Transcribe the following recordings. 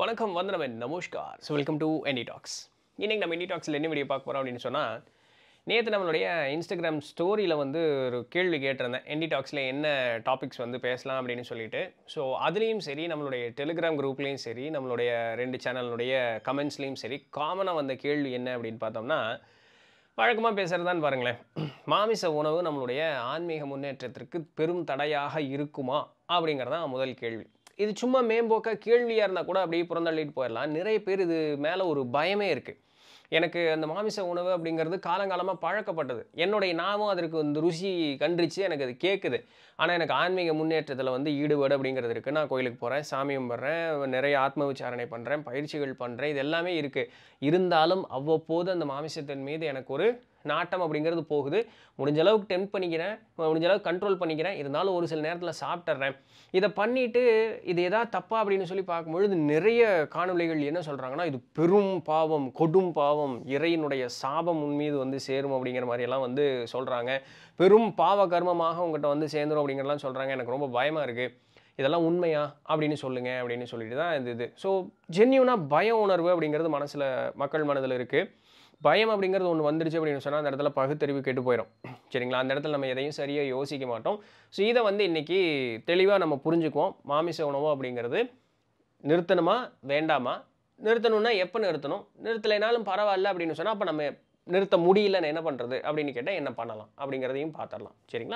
வணக்கம் வந்தனவன் நமஸ்கார் ஸோ வெல்கம் டு என்டி டாக்ஸ் இன்னைக்கு நம்ம என்டி டாக்ஸில் என்ன வீடியோ பார்க்க போகிறோம் அப்படின்னு சொன்னால் நேற்று நம்மளுடைய இன்ஸ்டாகிராம் ஸ்டோரியில் வந்து ஒரு கேள்வி கேட்டிருந்தேன் என்டி டாக்ஸில் என்ன டாபிக்ஸ் வந்து பேசலாம் அப்படின்னு சொல்லிட்டு ஸோ அதுலேயும் சரி நம்மளுடைய டெலிகிராம் குரூப்லேயும் சரி நம்மளுடைய ரெண்டு சேனலுடைய கமெண்ட்ஸ்லேயும் சரி காமனாக வந்த கேள்வி என்ன அப்படின்னு பார்த்தோம்னா வழக்கமாக பேசுகிறதான்னு பாருங்களேன் மாமிச உணவு நம்மளுடைய ஆன்மீக முன்னேற்றத்திற்கு பெரும் தடையாக இருக்குமா அப்படிங்கிறது தான் முதல் கேள்வி இது சும்மா மேம்போக்க கேள்வியாக இருந்தால் கூட அப்படியே புறந்தள்ளிட்டு போயிடலாம் நிறைய பேர் இது மேலே ஒரு பயமே இருக்குது எனக்கு அந்த மாமிச உணவு அப்படிங்கிறது காலங்காலமாக பழக்கப்பட்டது என்னுடைய நாமும் அதற்கு வந்து ருசி கண்டிச்சு எனக்கு அது கேட்குது ஆனால் எனக்கு ஆன்மீக முன்னேற்றத்தில் வந்து ஈடுபாடு அப்படிங்கிறது இருக்குது நான் கோயிலுக்கு போகிறேன் சாமி கும்பிட்றேன் நிறைய ஆத்ம விசாரணை பண்ணுறேன் பயிற்சிகள் பண்ணுறேன் இது எல்லாமே இருக்குது இருந்தாலும் அவ்வப்போது அந்த மாமிசத்தின் மீது எனக்கு ஒரு நாட்டம் அப்படிங்கிறது போகுது முடிஞ்ச அளவுக்கு டெம்ப் பண்ணிக்கிறேன் முடிஞ்ச அளவுக்கு கண்ட்ரோல் பண்ணிக்கிறேன் இருந்தாலும் ஒரு சில நேரத்தில் சாப்பிட்றேன் இதை பண்ணிவிட்டு இது எதாவது தப்பா அப்படின்னு சொல்லி பார்க்கும்பொழுது நிறைய காணொளிகள் என்ன சொல்கிறாங்கன்னா இது பெரும் பாவம் கொடும் பாவம் இறையினுடைய சாபம் உன் மீது வந்து சேரும் அப்படிங்கிற மாதிரியெல்லாம் வந்து சொல்கிறாங்க பெரும் பாவ கர்மமாக உங்கள்கிட்ட வந்து சேர்ந்துரும் அப்படிங்கிறலாம் சொல்கிறாங்க எனக்கு ரொம்ப பயமாக இருக்குது இதெல்லாம் உண்மையா அப்படின்னு சொல்லுங்க அப்படின்னு சொல்லிட்டு தான் இது இது ஸோ ஜென்யூனாக பய உணர்வு அப்படிங்கிறது மனசில் மக்கள் மனதில் இருக்குது பயம் அப்படிங்கிறது ஒன்று வந்துடுச்சு அப்படின்னு சொன்னால் அந்த இடத்துல பகுத்தறிவு கெட்டு போயிடும் சரிங்களா அந்த இடத்துல நம்ம எதையும் சரியாக யோசிக்க மாட்டோம் ஸோ இதை வந்து இன்றைக்கி தெளிவாக நம்ம புரிஞ்சுக்குவோம் மாமிச உணவு அப்படிங்கிறது நிறுத்தணுமா வேண்டாமா நிறுத்தணும்னா எப்போ நிறுத்தணும் நிறுத்தலைனாலும் பரவாயில்ல அப்படின்னு சொன்னால் அப்போ நம்ம நிறுத்த முடியலன்னு என்ன பண்ணுறது அப்படின்னு கேட்டால் என்ன பண்ணலாம் அப்படிங்கிறதையும் பார்த்துடலாம் சரிங்களா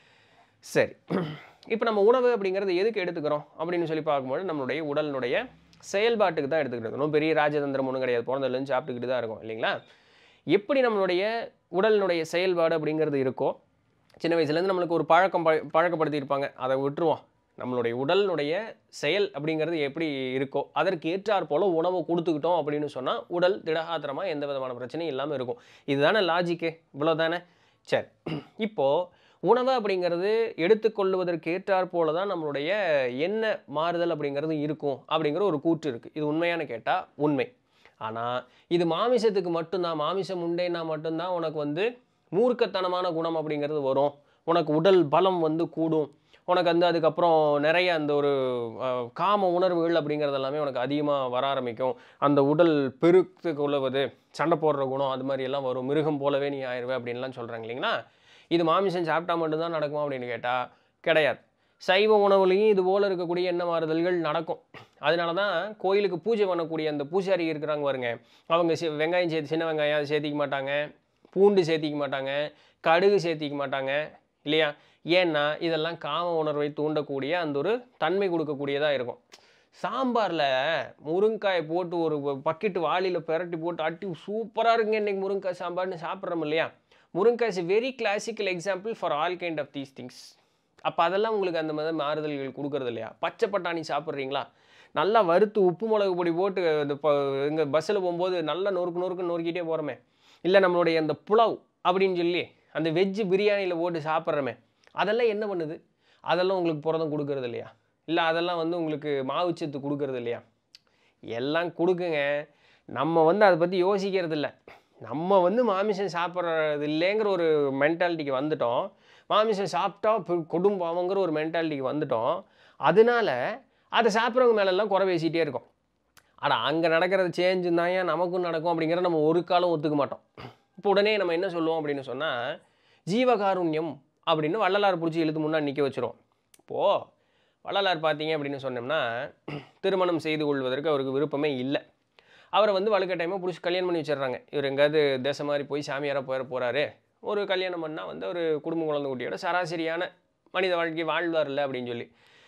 சரி இப்போ நம்ம உணவு அப்படிங்கிறது எதுக்கு எடுத்துக்கிறோம் அப்படின்னு சொல்லி பார்க்கும்போது நம்மளுடைய உடலினுடைய செயல்பாட்டுக்கு தான் எடுத்துக்கிட்டு இருக்கணும் பெரிய ராஜதந்திரம் ஒன்றும் கிடையாது பிறந்ததுலேருந்து சாப்பிட்டுக்கிட்டு தான் இருக்கும் இல்லைங்களா எப்படி நம்மளுடைய உடலினுடைய செயல்பாடு அப்படிங்கிறது இருக்கோ சின்ன வயசுலேருந்து நம்மளுக்கு ஒரு பழக்கம் ப பழக்கப்படுத்தியிருப்பாங்க அதை விட்டுருவோம் நம்மளுடைய உடலினுடைய செயல் அப்படிங்கிறது எப்படி இருக்கோ அதற்கு ஏற்றாற் போல் உணவு கொடுத்துக்கிட்டோம் அப்படின்னு சொன்னால் உடல் திடகாத்திரமாக எந்த விதமான பிரச்சனையும் இல்லாமல் இருக்கும் இதுதானே லாஜிக்கு இவ்வளோ தானே சரி இப்போது உணவு அப்படிங்கிறது எடுத்துக்கொள்வதற்கு ஏற்றாற் போல தான் நம்மளுடைய என்ன மாறுதல் அப்படிங்கிறது இருக்கும் அப்படிங்கிற ஒரு கூற்று இருக்குது இது உண்மையான கேட்டால் உண்மை ஆனால் இது மாமிசத்துக்கு மட்டும்தான் மாமிசம் உண்டேன்னா மட்டும்தான் உனக்கு வந்து மூர்க்கத்தனமான குணம் அப்படிங்கிறது வரும் உனக்கு உடல் பலம் வந்து கூடும் உனக்கு வந்து அதுக்கப்புறம் நிறைய அந்த ஒரு அஹ், காம உணர்வுகள் அப்படிங்கிறது எல்லாமே உனக்கு அதிகமாக வர ஆரம்பிக்கும் அந்த உடல் பெருத்து கொள்ளுவது சண்டை போடுற குணம் அது மாதிரி எல்லாம் வரும் மிருகம் போலவே நீ ஆயிடுவே அப்படின்லாம் சொல்கிறாங்க இல்லைங்களா இது மாமிசம் சாப்பிட்டா மட்டும்தான் நடக்குமா அப்படின்னு கேட்டால் கிடையாது சைவ உணவுலையும் இது போல் இருக்கக்கூடிய எண்ண மாறுதல்கள் நடக்கும் அதனால தான் கோயிலுக்கு பூஜை பண்ணக்கூடிய அந்த பூஜாரி இருக்கிறாங்க பாருங்க அவங்க சி- வெங்காயம் சேர்த்து சின்ன வெங்காயம் அது சேர்த்திக்க மாட்டாங்க பூண்டு சேர்த்திக்க மாட்டாங்க கடுகு சேர்த்திக்க மாட்டாங்க இல்லையா ஏன்னா இதெல்லாம் காம உணர்வை தூண்டக்கூடிய அந்த ஒரு தன்மை கொடுக்கக்கூடியதாக இருக்கும் சாம்பாரில் முருங்காயை போட்டு ஒரு பக்கெட்டு வாளியில் பிரட்டி போட்டு அட்டி சூப்பராக இருக்குங்க இன்னைக்கு முருங்காய் சாம்பார்னு சாப்பிட்றோம் இல்லையா முருங்காய் is very classical example for all kind of these things அப்போ அதெல்லாம் உங்களுக்கு அந்த மாதிரி மாறுதல்கள் கொடுக்கறது இல்லையா பச்சை பட்டாணி சாப்பிட்றீங்களா நல்லா வறுத்து உப்பு மிளகு பொடி போட்டு இந்த இப்போ இங்கே பஸ்ஸில் போகும்போது நல்லா நொறுக்கு நொறுக்கு நொறுக்கிட்டே போகிறோமே இல்லை நம்மளுடைய அந்த புலாவ் அப்படின்னு சொல்லி அந்த வெஜ்ஜு பிரியாணியில் போட்டு சாப்பிட்றோமே அதெல்லாம் என்ன பண்ணுது அதெல்லாம் உங்களுக்கு புரதம் கொடுக்கறது இல்லையா இல்லை அதெல்லாம் வந்து உங்களுக்கு மாவுச்சத்து கொடுக்கறது இல்லையா எல்லாம் கொடுக்குங்க நம்ம வந்து அதை பற்றி யோசிக்கிறது இல்லை நம்ம வந்து மாமிசம் சாப்பிட்றது இல்லைங்கிற ஒரு மென்டாலிட்டிக்கு வந்துட்டோம் மாமிசம் சாப்பிட்டா பெ- கொடும் பாவங்கிற ஒரு மென்டாலிட்டிக்கு வந்துட்டோம் அதனால அதை சாப்பிட்றவங்க மேலெல்லாம் குறை பேசிகிட்டே இருக்கோம் ஆனால் அங்கே நடக்கிறது சேஞ்சு தான் ஏன் நமக்கும் நடக்கும் அப்படிங்கிறத நம்ம ஒரு காலம் ஒத்துக்க மாட்டோம் இப்போ உடனே நம்ம என்ன சொல்லுவோம் அப்படின்னு சொன்னால் ஜீவகாருண்யம் அப்படின்னு வள்ளலார் பிடிச்சி இழுத்து முன்னாடி நிற்க வச்சிரும் இப்போது வள்ளலார் பார்த்தீங்க அப்படின்னு சொன்னோம்னா திருமணம் செய்து கொள்வதற்கு அவருக்கு விருப்பமே இல்லை அவரை வந்து வலுக்கட்டாயமாக பிடிச்சி கல்யாணம் பண்ணி வச்சிடுறாங்க இவர் எங்கேயாவது தேசம் மாதிரி போய் சாமியாராக போயிட போகிறாரு ஒரு கல்யாணம் பண்ணால் வந்து ஒரு குடும்ப குழந்தை குட்டியோட சராசரியான மனித வாழ்க்கை வாழ்வார்ல அப்படின்னு சொல்லி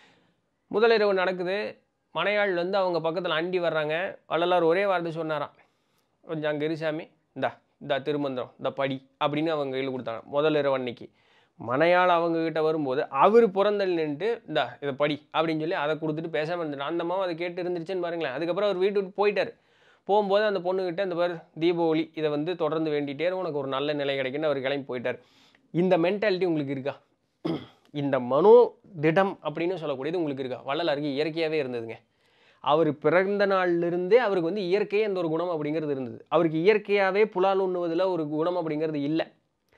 முதலிரவு நடக்குது மனையாள் வந்து அவங்க பக்கத்தில் அண்டி வர்றாங்க வள்ளலார் ஒரே வார்த்தை சொன்னாராம் கொஞ்சம் அங்கே இருசாமி இந்தா இந்தா திருமந்திரம் இந்த படி அப்படின்னு அவங்க கையில் கொடுத்தாங்க முதல் இரவு அன்னைக்கு மனையாள் அவங்க கிட்ட வரும்போது அவர் புறந்தல் நின்றுட்டு இந்தா இதை படி அப்படின்னு சொல்லி அதை கொடுத்துட்டு பேசாமல் இருந்துட்டு அந்த அம்மாவும் அதை கேட்டு இருந்துருச்சுன்னு பாருங்களேன் அதுக்கப்புறம் அவர் வீட்டு விட்டு போயிட்டார் போகும்போது அந்த பொண்ணுக்கிட்ட இந்த பார் தீபாவளி இதை வந்து தொடர்ந்து வேண்டிகிட்டே இரு, உனக்கு ஒரு நல்ல நிலை கிடைக்குன்னு அவர் கிளம்பி போயிட்டார் இந்த மென்டாலிட்டி உங்களுக்கு இருக்கா இந்த மனோ திடம் அப்படின்னு சொல்லக்கூடியது உங்களுக்கு இருக்கா வள்ளலாருக்கு இயற்கையாகவே இருந்ததுங்க அவர் பிறந்த நாள்லேருந்தே அவருக்கு வந்து இயற்கையே அந்த ஒரு குணம் அப்படிங்கிறது இருந்தது அவருக்கு இயற்கையாகவே புலால் உண்ணுவதில் ஒரு குணம் அப்படிங்கிறது இல்லை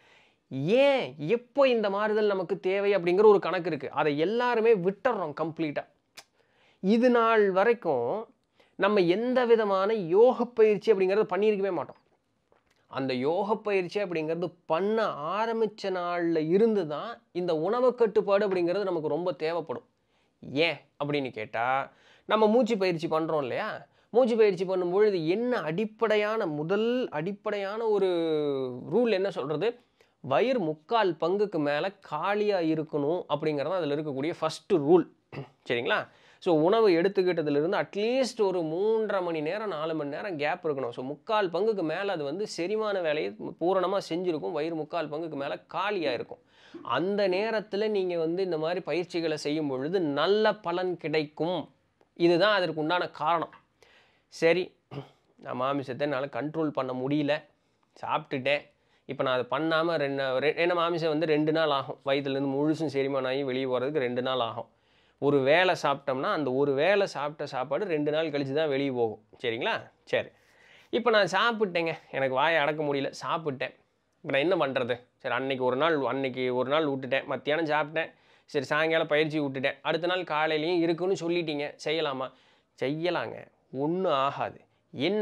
ஏன் எப்போ இந்த மாறுதல் நமக்கு தேவை அப்படிங்கிற ஒரு கணக்கு இருக்குது அதை எல்லாருமே விட்டுறோம் கம்ப்ளீட்டாக இது நாள் வரைக்கும் நம்ம எந்த விதமான யோக பயிற்சி அப்படிங்கிறத பண்ணியிருக்கவே மாட்டோம் அந்த யோக பயிற்சி அப்படிங்கிறது பண்ண ஆரம்பித்த நாளில் இருந்து தான் இந்த உணவு கட்டுப்பாடு அப்படிங்கிறது நமக்கு ரொம்ப தேவைப்படும் ஏன் அப்படின்னு கேட்டால் நம்ம மூச்சு பயிற்சி பண்ணுறோம் இல்லையா மூச்சு பயிற்சி பண்ணும்பொழுது என்ன அடிப்படையான முதல் அடிப்படையான ஒரு ரூல் என்ன சொல்கிறது வயிறு முக்கால் பங்குக்கு மேலே காலியாக இருக்கணும் அப்படிங்கிறது அதில் இருக்கக்கூடிய ஃபஸ்ட்டு ரூல் சரிங்களா ஸோ உணவு எடுத்துக்கிட்டதுலேருந்து அட்லீஸ்ட் ஒரு மூன்றரை மணி நேரம் நாலு மணி நேரம் கேப் இருக்கணும் ஸோ முக்கால் பங்குக்கு மேலே அது வந்து செரிமான வேலையை பூரணமாக செஞ்சுருக்கும் வயிறு முக்கால் பங்குக்கு மேலே காலியாக இருக்கும் அந்த நேரத்தில் நீங்கள் வந்து இந்த மாதிரி பயிற்சிகளை செய்யும் பொழுது நல்ல பலன் கிடைக்கும் இதுதான் அதற்கு உண்டான காரணம் சரி நான் மாமிசத்தை என்னால் கண்ட்ரோல் பண்ண முடியல சாப்பிட்டுட்டேன் இப்போ நான் அதை பண்ணாமல் ரெண்டு ரெ- ஏன்னா மாமிசம் வந்து ரெண்டு நாள் ஆகும் வயிற்றுலேருந்து முழுசும் செரிமானம் ஆகி வெளியே போகிறதுக்கு ரெண்டு நாள் ஆகும் ஒரு வேளை சாப்பிட்டோம்னா அந்த ஒரு வேளை சாப்பிட்ட சாப்பாடு ரெண்டு நாள் கழிச்சு தான் வெளியே போகும் சரிங்களா சரி இப்போ நான் சாப்பிட்டேங்க எனக்கு வாயை அடக்க முடியல சாப்பிட்டேன் இப்போ நான் என்ன பண்ணுறது சரி அன்னைக்கு ஒரு நாள் அன்னைக்கு ஒரு நாள் விட்டுட்டேன் மத்தியானம் சாப்பிட்டேன் சரி சாயங்காலம் பயிற்சி விட்டுட்டேன் அடுத்த நாள் காலையிலையும் இருக்குன்னு சொல்லிட்டீங்க செய்யலாமா செய்யலாங்க ஒன்றும் ஆகாது என்ன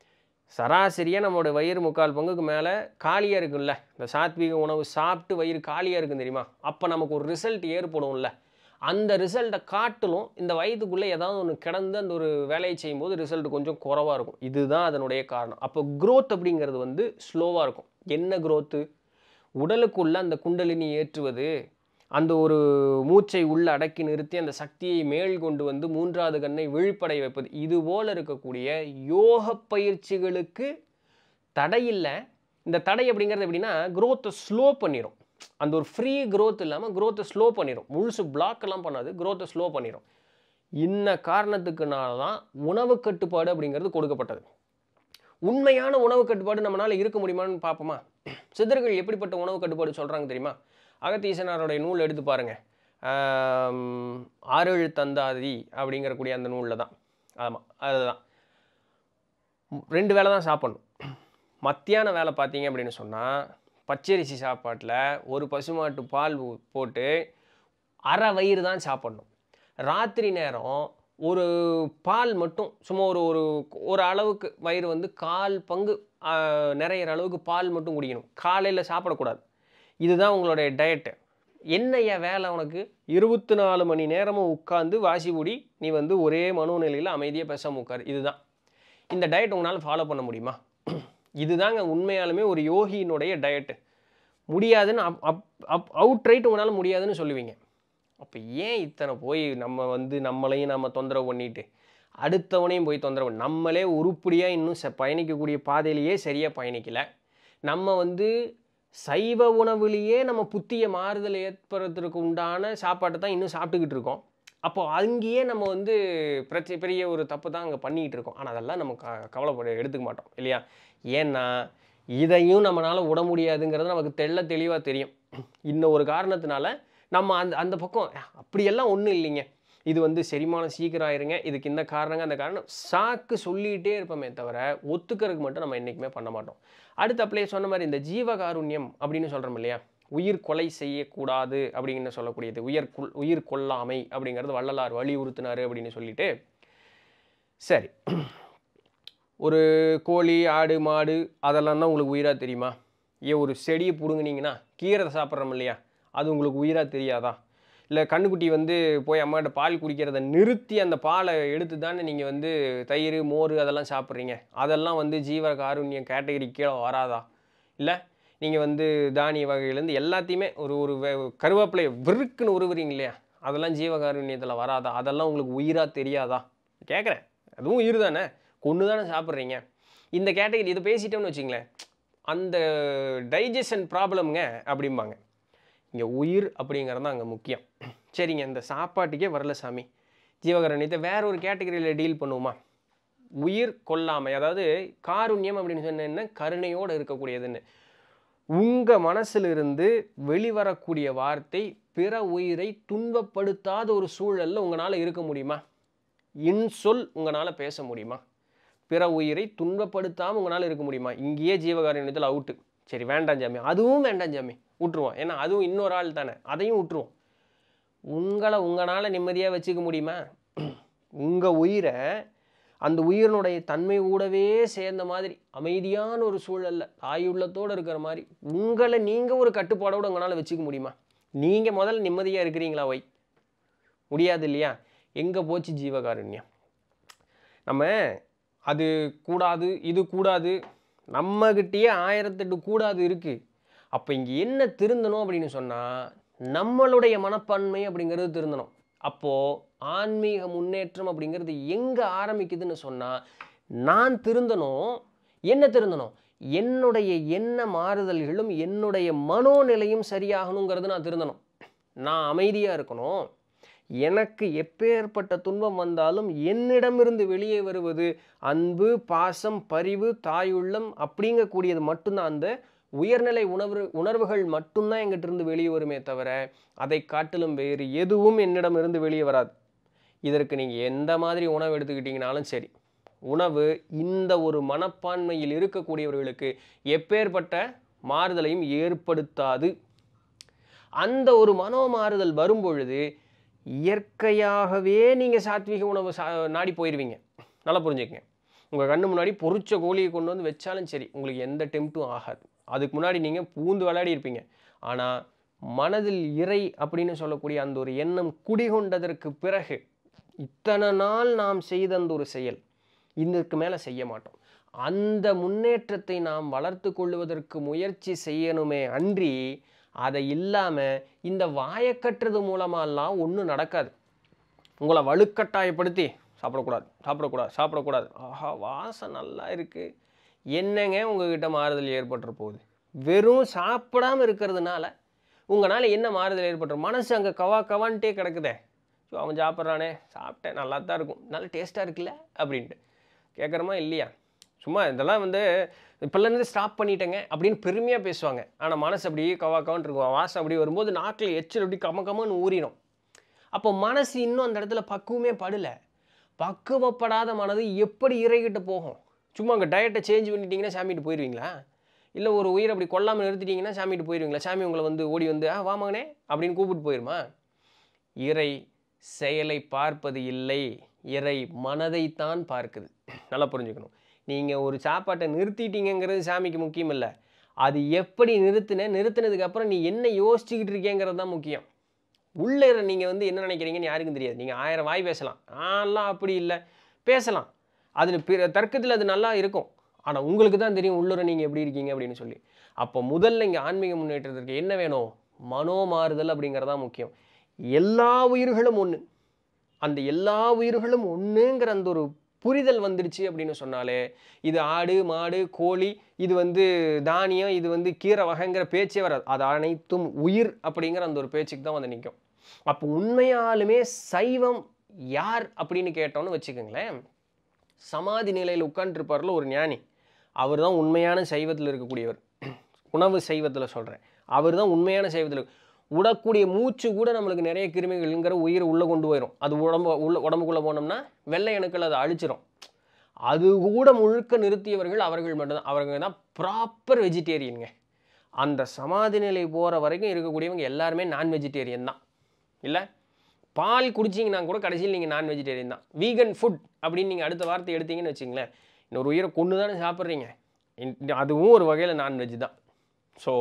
சராசரியாக நம்மளோட வயிறு முக்கால் பங்குக்கு மேலே காலியாக இருக்குல்ல இந்த சாத்வீக உணவு சாப்பிட்டு வயிறு காலியாக இருக்கும் தெரியுமா அப்போ நமக்கு ஒரு ரிசல்ட் ஏற்படும்ல அந்த ரிசல்ட்டை காட்டிலும் இந்த வயதுக்குள்ளே ஏதாவது ஒன்று கிடந்து அந்த ஒரு வேலையை செய்யும்போது ரிசல்ட் கொஞ்சம் குறவாக இருக்கும் இதுதான் அதனுடைய காரணம் அப்போ growth அப்படிங்கிறது வந்து ஸ்லோவாக இருக்கும் என்ன growth உடலுக்குள்ள அந்த குண்டலினி ஏற்றுவது அந்த ஒரு மூச்சை உள்ள அடக்கி நிறுத்தி அந்த சக்தியை மேல் கொண்டு வந்து மூன்றாவது கண்ணை விழிப்படை வைப்பது இது போல இருக்கக்கூடிய யோக பயிற்சிகளுக்கு தடையில்லை இந்த தடை அப்படிங்கிறது எப்படின்னா growth-அ ஸ்லோ பண்ணிடும் அந்த ஒரு ஃப்ரீ growth இல்லாமல் growth-அ ஸ்லோ பண்ணிடும் முழுசு block எல்லாம் பண்ணாது growth-அ ஸ்லோ பண்ணிடும் இன்ன காரணத்துக்குனால தான் உணவு கட்டுப்பாடு அப்படிங்கிறது கொடுக்கப்பட்டது உண்மையான உணவு கட்டுப்பாடு நம்மளால இருக்க முடியுமான்னு பார்ப்போமா சித்தர்கள் எப்படிப்பட்ட உணவு கட்டுப்பாடு சொல்கிறாங்க தெரியுமா அகத்தீசனாருடைய நூல் எடுத்து பாருங்க ஆம், ஆறேழு தந்தாதி அப்படிங்கிறக்கூடிய அந்த நூலில் தான் ஆமாம் அதுதான் ரெண்டு வேளை தான் சாப்பிடணும் மத்தியான வேலை பார்த்தீங்க அப்படின்னு சொன்னால் பச்சரிசி சாப்பாட்டில் ஒரு பசுமாட்டு பால் ஊ- போட்டு அரை வயிறு தான் சாப்பிடணும் ராத்திரி நேரம் ஒரு பால் மட்டும் சும்மா ஒரு ஒரு ஒரு அளவுக்கு வயிறு வந்து கால் பங்கு ஆ, நிறையிற அளவுக்கு பால் மட்டும் குடிக்கணும் காலையில் சாப்பிடக்கூடாது இதுதான் உங்களுடைய டயட்டு என்னய்யா வேலை உனக்கு இருபத்தி நாலு மணி நேரமும் உட்காந்து வாசி பூடி நீ வந்து ஒரே மனோநிலையில் அமைதியாக பேசாம உட்காரு இதுதான் இந்த டயட் உங்களால் ஃபாலோ பண்ண முடியுமா இதுதாங்க உண்மையாலுமே ஒரு யோகியினுடைய டயட்டு முடியாதுன்னு அப் அப் அப் அவுட் ரைட் உங்களால் முடியாதுன்னு சொல்லுவீங்க அப்போ ஏன் இத்தனை போய் நம்ம வந்து நம்மளையும் நம்ம தொந்தரவு பண்ணிட்டு அடுத்தவனையும் போய் தொந்தரவு பண்ணி- நம்மளே உருப்படியாக இன்னும் ச பயணிக்கக்கூடிய பாதையிலேயே சரியாக பயணிக்கலை நம்ம வந்து சைவ உணவுலேயே நம்ம புத்திய மாறுதல் ஏற்படுறதுக்கு உண்டான சாப்பாட்டை தான் இன்னும் சாப்பிட்டுக்கிட்டு இருக்கோம் அப்போ அங்கேயே நம்ம வந்து பிரச்சனை பெரிய ஒரு தப்பு தான் அங்கே பண்ணிக்கிட்டு இருக்கோம் ஆனால் அதெல்லாம் நம்ம க கவலைப்பட எடுத்துக்க மாட்டோம் இல்லையா ஏன்னா இதையும் நம்மளால் விட முடியாதுங்கிறது நமக்கு தெள்ள தெளிவாக தெரியும் இன்னும் ஒரு காரணத்தினால நம்ம அந்த அந்த பக்கம் அப்படியெல்லாம் ஒன்றும் இல்லைங்க இது வந்து செரிமானம் சீக்கிரம் ஆயிருங்க இதுக்கு இந்த காரணங்க அந்த காரணம் சாக்கு சொல்லிகிட்டே இருப்போமே தவிர ஒத்துக்கிறதுக்கு மட்டும் நம்ம என்றைக்குமே பண்ண மாட்டோம் அடுத்து அப்படியே சொன்ன மாதிரி இந்த ஜீவகாருண்யம் அப்படின்னு சொல்கிறோம் இல்லையா உயிர் கொலை செய்யக்கூடாது அப்படின்னு சொல்லக்கூடியது உயிர் கொல் உயிர் கொல்லாமை அப்படிங்கிறது வள்ளலார் வலியுறுத்தினாரு அப்படின்னு சொல்லிட்டு சரி ஒரு கோழி ஆடு மாடு அதெல்லாம் தான் உங்களுக்கு உயிராக தெரியுமா ஏன் ஒரு செடியை பிடுங்குனீங்கன்னா கீரை சாப்பிட்றோம் இல்லையா அது உங்களுக்கு உயிராக தெரியாதா இல்லை கண்ணுக்குட்டி வந்து போய் அம்மாட்ட பால் குடிக்கிறத நிறுத்தி அந்த பாலை எடுத்து தானே நீங்கள் வந்து தயிர் மோர் அதெல்லாம் சாப்பிட்றீங்க அதெல்லாம் வந்து ஜீவ காருண்யம் கேட்டகரி கீழே வராதா இல்லை நீங்கள் வந்து தானிய வகையிலேருந்து எல்லாத்தையுமே ஒரு ஒரு வே- கருவேப்பிலையை விருக்குன்னு உருவுறீங்க இல்லையா அதெல்லாம் ஜீவகாருண்யத்தில் வராதா அதெல்லாம் உங்களுக்கு உயிராக தெரியாதா கேட்குறேன் அதுவும் உயிர் தானே கொன்று தானே சாப்பிட்றீங்க இந்த கேட்டகரி இதை பேசிட்டோம்னு வச்சுங்களேன் அந்த டைஜஷன் ப்ராப்ளம்ங்க அப்படிம்பாங்க இங்கே உயிர் அப்படிங்கிறது தான் அங்கே முக்கியம் சரிங்க இந்த சாப்பாட்டுக்கே வரல சாமி ஜீவகாருண்யத்தை வேற ஒரு கேட்டகரியில் டீல் பண்ணுவோமா உயிர் கொல்லாமை அதாவது காருண்யம் அப்படின்னு சொன்ன என்ன கருணையோடு இருக்கக்கூடியதுன்னு உங்கள் மனசிலிருந்து வெளிவரக்கூடிய வார்த்தை பிற உயிரை துன்பப்படுத்தாத ஒரு சூழலில் உங்களால் இருக்க முடியுமா இன்சொல் உங்களால் பேச முடியுமா பிற உயிரை துன்பப்படுத்தாமல் உங்களால் இருக்க முடியுமா இங்கேயே ஜீவகாருண்யத்தில் அவுட்டு சரி வேண்டாம் ஜாமி அதுவும் வேண்டாம் ஜாமி விட்டுருவோம் ஏன்னா அதுவும் இன்னொரு ஆள் தானே அதையும் விட்டுருவோம் உங்களை உங்களால் நிம்மதியாக வச்சுக்க முடியுமா உங்கள் உயிரை அந்த உயிரினுடைய தன்மை கூடவே சேர்ந்த மாதிரி அமைதியான ஒரு சூழல்ல தாயுள்ளத்தோடு இருக்கிற மாதிரி உங்களை நீங்கள் ஒரு கட்டுப்பாடோடு உங்களால் வச்சுக்க முடியுமா நீங்கள் முதல்ல நிம்மதியாக இருக்கிறீங்களா வை முடியாது இல்லையா எங்கே போச்சு ஜீவகாருண்யம் நம்ம அது கூடாது இது கூடாது நம்மகிட்டயே ஆயிரத்தெட்டு கூடாது இருக்குது அப்போ இங்கே என்ன திருந்தணும் அப்படின்னு சொன்னால் நம்மளுடைய மனப்பான்மை அப்படிங்கிறது திருந்தணும் அப்போது ஆன்மீக முன்னேற்றம் அப்படிங்கிறது எங்கே ஆரம்பிக்குதுன்னு சொன்னால் நான் திருந்தணும் என்ன திருந்தணும் என்னுடைய எண்ண மாறுதல்களும் என்னுடைய மனோநிலையும் சரியாகணுங்கிறது நான் திருந்தணும் நான் அமைதியாக இருக்கணும் எனக்கு எப்பேற்பட்ட துன்பம் வந்தாலும் என்னிடமிருந்து வெளியே வருவது அன்பு பாசம் பரிவு தாயுள்ளம் அப்படிங்கக்கூடியது மட்டும்தான் அந்த உயர்நிலை உணர்வு உணர்வுகள் மட்டும்தான் எங்கிட்ட இருந்து வெளியே வருமே தவிர அதை காட்டிலும் வேறு எதுவும் என்னிடமிருந்து வெளியே வராது இதற்கு நீங்கள் எந்த மாதிரி உணவு எடுத்துக்கிட்டீங்கனாலும் சரி உணவு இந்த ஒரு மனப்பான்மையில் இருக்கக்கூடியவர்களுக்கு எப்பேற்பட்ட மாறுதலையும் ஏற்படுத்தாது அந்த ஒரு மனோ மாறுதல் வரும்பொழுது இயற்கையாகவே நீங்கள் சாத்வீக உணவு சா நாடி போயிடுவீங்க நல்லா புரிஞ்சுக்கங்க உங்கள் கண்ணு முன்னாடி பொரிச்ச கோழியை கொண்டு வந்து வச்சாலும் சரி உங்களுக்கு எந்த டெம்ட்டும் ஆகாது அதுக்கு முன்னாடி நீங்கள் பூந்து விளையாடி இருப்பீங்க ஆனால் மனதில் இறை அப்படின்னு சொல்லக்கூடிய அந்த ஒரு எண்ணம் குடிகொண்டதற்கு பிறகு இத்தனை நாள் நாம் செய்த அந்த ஒரு செயல் இதற்கு மேலே செய்ய மாட்டோம் அந்த முன்னேற்றத்தை நாம் வளர்த்து கொள்வதற்கு முயற்சி செய்யணுமே அன்றி அதை இல்லாமல் இந்த வாயக்கட்டுறது மூலமாலாம் ஒன்றும் நடக்காது உங்களை வலுக்கட்டாயப்படுத்தி சாப்பிடக்கூடாது சாப்பிடக்கூடாது சாப்பிடக்கூடாது ஆஹா வாசம் நல்லா இருக்குது என்னங்க உங்ககிட்ட மாறுதல் ஏற்பட்டுற போகுது வெறும் சாப்பிடாம இருக்கிறதுனால உங்களால் என்ன மாறுதல் ஏற்பட்டுற மனசு அங்கே கவா கவான்ட்டே கிடக்குதே ஸோ அவன் சாப்பிட்றானே சாப்பிட்டேன் நல்லா தான் இருக்கும் நல்ல டேஸ்ட்டாக இருக்குல்ல அப்படின்ட்டு கேட்குறமா இல்லையா சும்மா இதெல்லாம் வந்து இப்போலேருந்து ஸ்டாப் பண்ணிட்டேங்க அப்படின்னு பெருமையாக பேசுவாங்க ஆனால் மனசு அப்படியே கவா கவான் இருக்கும் வாசம் அப்படி வரும்போது நாக்கில் எச்சில் அப்படி கம கமன்னு ஊறிடும் அப்போ மனசு இன்னும் அந்த இடத்துல பக்குவமே படலை பக்குவப்படாத மனது எப்படி இறைகிட்ட போகும் சும்மா அங்கே டயட்டை சேஞ்ச் பண்ணிட்டீங்கன்னா சாமிட்டு போயிடுவீங்களா இல்லை ஒரு உயிரை அப்படி கொல்லாமல் நிறுத்திட்டீங்கன்னா சாமிட்டு போயிடுவீங்களா சாமி உங்களை வந்து ஓடி வந்து ஆ வா மகனே அப்படின்னு கூப்பிட்டு போயிருமா இறை செயலை பார்ப்பது இல்லை இறை மனதைத்தான் பார்க்குது நல்லா புரிஞ்சுக்கணும் நீங்கள் ஒரு சாப்பாட்டை நிறுத்திட்டீங்கங்கிறது சாமிக்கு முக்கியம் இல்லை அது எப்படி நிறுத்தின நிறுத்தினதுக்கு அப்புறம் நீ என்ன யோசிச்சுக்கிட்டு இருக்கேங்கிறது தான் முக்கியம் உள்ளே நீங்கள் வந்து என்ன நினைக்கிறீங்கன்னு யாருக்கும் தெரியாது நீங்கள் ஆயிரம் வாய் பேசலாம் ஆலாம் அப்படி இல்லை பேசலாம் அதில் பிற தர்க்கத்தில் அது நல்லா இருக்கும் ஆனால் உங்களுக்கு தான் தெரியும் உள்ளுர நீங்கள் எப்படி இருக்கீங்க அப்படின்னு சொல்லி அப்போ முதல்ல இங்கே ஆன்மீக முன்னேற்றத்திற்கு என்ன வேணும் மனோ மாறுதல் அப்படிங்கிறதா முக்கியம் எல்லா உயிர்களும் ஒன்று அந்த எல்லா உயிர்களும் ஒன்றுங்கிற அந்த ஒரு புரிதல் வந்துடுச்சு அப்படின்னு சொன்னாலே இது ஆடு மாடு கோழி இது வந்து தானியம் இது வந்து கீரை வகைங்கிற பேச்சே வராது அது அனைத்தும் உயிர் அப்படிங்கிற அந்த ஒரு பேச்சுக்கு தான் வந்து நிற்கும் அப்போ உண்மையாலுமே சைவம் யார் அப்படின்னு கேட்டோன்னு வச்சுக்கோங்களேன் சமாதி நிலையில் உட்காந்துருப்பார்ல ஒரு ஞானி அவர் தான் உண்மையான சைவத்தில் இருக்கக்கூடியவர் உணவு சைவத்தில் சொல்கிறேன் அவர் தான் உண்மையான சைவத்தில் விடக்கூடிய மூச்சு கூட நம்மளுக்கு நிறைய கிருமிகள்ங்கிற உயிரை உள்ளே கொண்டு போயிடும் அது உடம்பு உள்ள உடம்புக்குள்ளே போனோம்னா வெள்ளை அணுக்கள் அதை அழிச்சிரும் அது கூட முழுக்க நிறுத்தியவர்கள் அவர்கள் மட்டும்தான் அவர்கள் தான் ப்ராப்பர் வெஜிடேரியனுங்க அந்த சமாதி நிலை போகிற வரைக்கும் இருக்கக்கூடியவங்க எல்லாருமே நான் வெஜிடேரியன் தான் இல்லை பால் குடிச்சிங்கன்னா கூட கடைசியில் நீங்கள் நான் வெஜிடேரியன் தான் வீகன் ஃபுட் அப்படின்னு நீங்கள் அடுத்த வார்த்தை எடுத்தீங்கன்னு வச்சிங்களேன் இன்னொரு உயிரை கொண்டு தானே சாப்பிட்றீங்க இந்த- அதுவும் ஒரு வகையில் நான்வெஜ் தான் ஸோ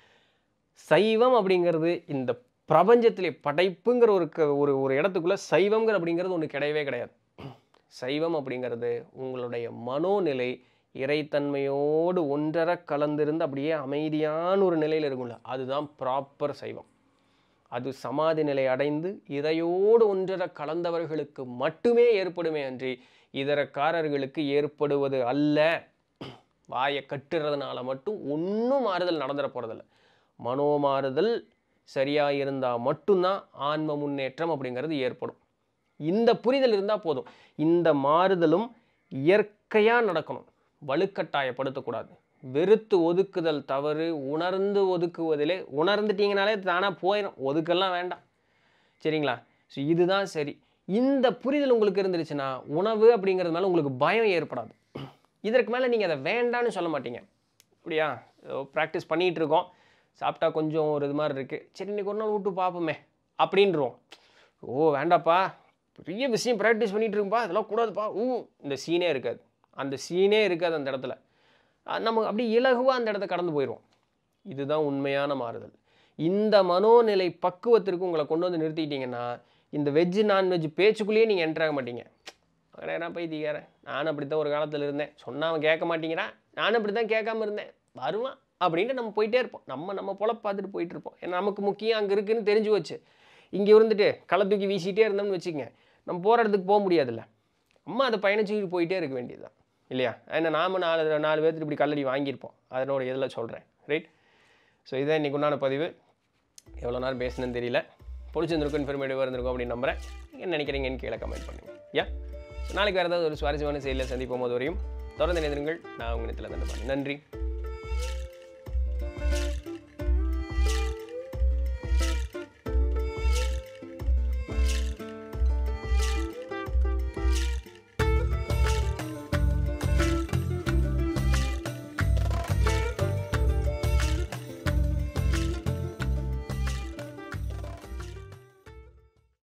சைவம் அப்படிங்கிறது இந்த பிரபஞ்சத்திலே படைப்புங்கிற ஒரு க- ஒரு ஒரு இடத்துக்குள்ள சைவம்ங்கிற அப்படிங்கிறது ஒன்று கிடையவே கிடையாது சைவம் அப்படிங்கிறது உங்களுடைய மனோநிலை இறைத்தன்மையோடு ஒன்றர கலந்திருந்து அப்படியே அமைதியான ஒரு நிலையில் இருக்கும்ல அதுதான் ப்ராப்பர் சைவம் அது சமாதி நிலை அடைந்து இறையோடு ஒன்றர கலந்தவர்களுக்கு மட்டுமே ஏற்படுமே அன்றி இதரக்காரர்களுக்கு ஏற்படுவது அல்ல வாயை கட்டுறதுனால மட்டும் ஒன்றும் மாறுதல் நடந்துட போகிறதில்ல மனோ மாறுதல் சரியாக இருந்தால் மட்டும்தான் ஆன்ம முன்னேற்றம் அப்படிங்கிறது ஏற்படும் இந்த புரிதல் இருந்தால் போதும் இந்த மாறுதலும் இயற்கையாக நடக்கணும் வலுக்கட்டாயப்படுத்தக்கூடாது வெறுத்து ஒதுக்குதல் தவறு உணர்ந்து ஒதுக்குவதிலே உணர்ந்துட்டீங்கனாலே தானாக போயிடும் ஒதுக்கெல்லாம் வேண்டாம் சரிங்களா ஸோ இதுதான் சரி இந்த புரிதல் உங்களுக்கு இருந்துருச்சுன்னா உணவு அப்படிங்கிறது மேலே உங்களுக்கு பயம் ஏற்படாது இதற்கு மேலே நீங்கள் அதை வேண்டான்னு சொல்ல மாட்டீங்க அப்படியா ப்ராக்டிஸ் பண்ணிகிட்டு இருக்கோம் சாப்பிட்டா கொஞ்சம் ஒரு இது மாதிரி இருக்குது சரி இன்னைக்கு ஒரு நாள் விட்டு பார்ப்போமே அப்படின்றோம் ஓ வேண்டாப்பா பெரிய விஷயம் ப்ராக்டிஸ் பண்ணிட்டு இருக்குப்பா அதெல்லாம் கூடாதுப்பா ஊ இந்த சீனே இருக்காது அந்த சீனே இருக்காது அந்த இடத்துல அஹ் நம்ம அப்படியே இலகுவாக அந்த இடத்த கடந்து போயிடுவோம் இதுதான் உண்மையான மாறுதல் இந்த மனோநிலை பக்குவத்திற்கு உங்களை கொண்டு வந்து நிறுத்திக்கிட்டீங்கன்னா இந்த வெஜ்ஜு நான்வெஜ் பேச்சுக்குள்ளேயே நீங்கள் என்ட்ராக மாட்டீங்க அடடா பைத்தியக்காரன் நானும் அப்படி தான் ஒரு காலத்தில் இருந்தேன் சொன்னா அவன் கேட்க மாட்டேங்கிறான் நானும் அப்படி தான் கேட்காம இருந்தேன் வருவான் அப்படின்ட்டு நம்ம போயிட்டே இருப்போம் நம்ம நம்ம பொழப்பு பார்த்துட்டு போயிட்டு இருப்போம் ஏன்னா நமக்கு முக்கியம் அங்கே இருக்குன்னு தெரிஞ்சு வச்சு இங்கே இருந்துட்டு களை தூக்கி வீசிட்டே இருந்தோம்னு வச்சுக்கங்க நம்ம போகிற இடத்துக்கு போக முடியாதுல்ல அம்மா அதை பயணிச்சுக்கிட்டு போயிட்டே இருக்க வேண்டியதுதான் இல்லையா ஏன்னா நாம நாலு நாலு பேர்த்துட்டு இப்படி கல்லடி வாங்கியிருப்போம் அதனோட இதில் சொல்கிறேன் ரைட் ஸோ இதான் இன்றைக்கு உண்டான பதிவு எவ்வளோ நேரம் பேசணும்னு தெரியல பிடிச்சிருந்திருக்கும் இன்ஃபர்மேட்டிவாக இருந்திருக்கும் அப்படின்னு நம்புறேன் என்ன நினைக்கிறீங்கன்னு கீழே கமெண்ட் பண்ணுங்க யா நாளைக்கு வேறு ஏதாவது ஒரு சுவாரஸ்யமான செயலில் சந்திப்போம் போது வரையும் தொடர்ந்து நினைந்திருங்கள் நான் உங்கள் நிலத்தில் தண்டபாணி நன்றி